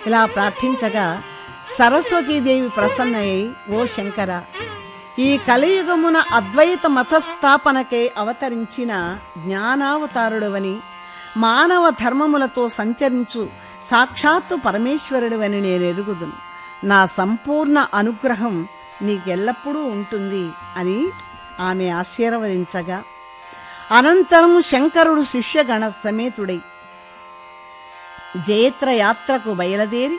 ఇలా ప్రార్థించగా సరస్వతీదేవి ప్రసన్నయ్యి ఓ శంకర ఈ కలియుగమున అద్వైత మతస్థాపనకై అవతరించిన జ్ఞానావతారుడవని మానవ ధర్మములతో సంచరించు సాక్షాత్తు పరమేశ్వరుడవని నేను ఎరుగుదును నా సంపూర్ణ అనుగ్రహం నీకెల్లప్పుడూ ఉంటుంది అని ఆమె ఆశీర్వదించగా అనంతరం శంకరుడు శిష్యగణ సమేతుడై జయత్ర యాత్రకు బయలుదేరి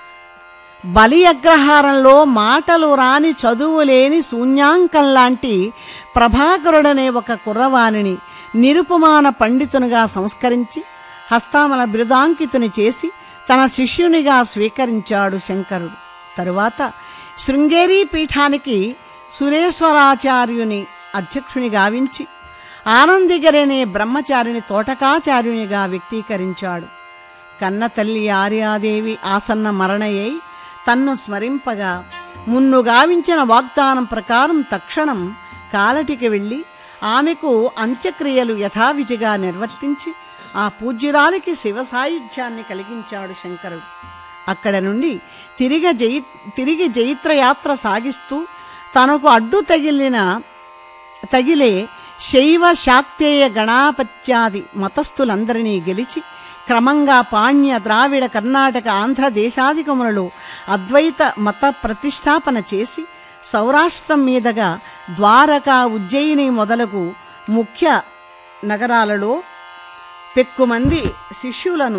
బలి అగ్రహారంలో మాటలు రాని చదువు లేని శూన్యాంకం లాంటి ప్రభాకరుడనే ఒక కుర్రవాణిని నిరుపమాన పండితునిగా సంస్కరించి హస్తామల బిరుదాంకితుని చేసి తన శిష్యునిగా స్వీకరించాడు శంకరుడు తరువాత శృంగేరి పీఠానికి సురేశ్వరాచార్యుని అధ్యక్షుని గావించి ఆనందిగరనే బ్రహ్మచారిని తోటకాచార్యునిగా వ్యక్తీకరించాడు కన్న తల్లి ఆర్యాదేవి ఆసన్న మరణయై తన్ను స్మరింపగా మున్ను గావించిన వాగ్దానం ప్రకారం తక్షణం కాలటికి వెళ్ళి ఆమెకు అంత్యక్రియలు యథావిధిగా నిర్వర్తించి ఆ పూజ్యురాలికి శివ సాయుధ్యాన్ని కలిగించాడు శంకరుడు అక్కడ నుండి తిరిగి జయి తిరిగి జైత్రయాత్ర సాగిస్తూ తనకు అడ్డు తగిలిన తగిలే శైవ శాక్తేయ గణాపత్యాది మతస్థులందరినీ గెలిచి క్రమంగా పాణ్య ద్రావిడ కర్ణాటక ఆంధ్ర దేశాధికములలో అద్వైత మత ప్రతిష్టాపన చేసి సౌరాష్ట్రం మీదుగా ద్వారకా ఉజ్జయిని మొదలగు ముఖ్య నగరాలలో పెక్కుమంది శిష్యులను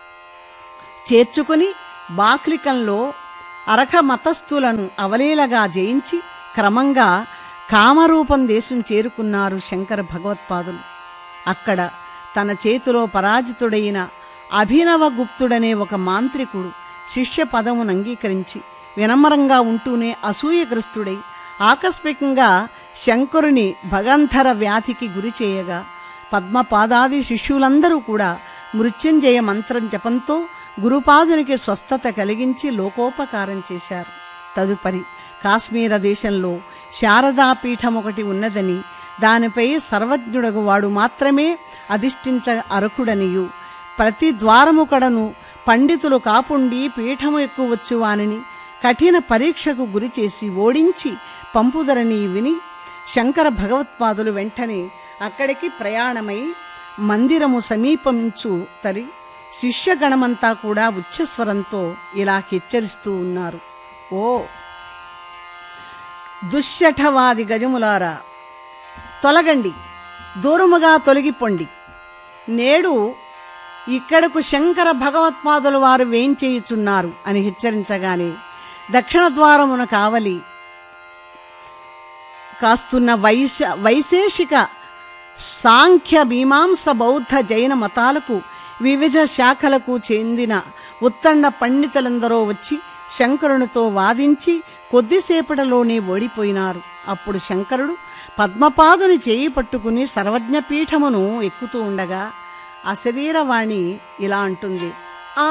చేర్చుకుని బాక్లికంలో అరక మతస్థులను అవలీలగా జయించి క్రమంగా కామరూపం దేశం చేరుకున్నారు శంకర భగవత్పాదులు అక్కడ తన చేతిలో పరాజితుడైన అభినవ గుప్తుడనే ఒక మాంత్రికుడు శిష్య పదమును అంగీకరించి వినమ్రంగా ఉంటూనే అసూయగ్రస్తుడై ఆకస్మికంగా శంకరుని భగంధర వ్యాధికి గురి చేయగా పద్మపాదాది శిష్యులందరూ కూడా మృత్యుంజయ మంత్రం జపంతో గురుపాదునికి స్వస్థత కలిగించి లోకోపకారం చేశారు తదుపరి కాశ్మీర దేశంలో శారదాపీఠం ఒకటి ఉన్నదని దానిపై సర్వజ్ఞుడగు వాడు మాత్రమే అధిష్ఠించ అర్హుడనియు ప్రతి ద్వారము కడను పండితులు కాపుండి పీఠము ఎక్కువచ్చు వానిని కఠిన పరీక్షకు గురి చేసి ఓడించి పంపుదరని విని శంకర భగవత్పాదులు వెంటనే అక్కడికి ప్రయాణమై మందిరము సమీపించు తరి శిష్యగణమంతా కూడా ఉచ్చస్వరంతో ఇలా హెచ్చరిస్తూ ఉన్నారు ఓ దుశ్శఠవాది గజములారా తొలగండి దూరముగా తొలగిపోండి నేడు ఇక్కడకు శంకర భగవత్పాదులు వారు వేంచేయుచున్నారు అని హెచ్చరించగానే దక్షిణ ద్వారమున కావలి కాస్తున్న వైశ వైశేషిక సాంఖ్య మీమాంస బౌద్ధ జైన మతాలకు వివిధ శాఖలకు చెందిన ఉత్తండ పండితులందరూ వచ్చి శంకరునితో వాదించి కొద్దిసేపటిలోనే ఓడిపోయినారు అప్పుడు శంకరుడు పద్మపాదుని చేయి పట్టుకుని సర్వజ్ఞపీఠమును ఎక్కుతూ ఉండగా అశరీరవాణి ఇలా అంటుంది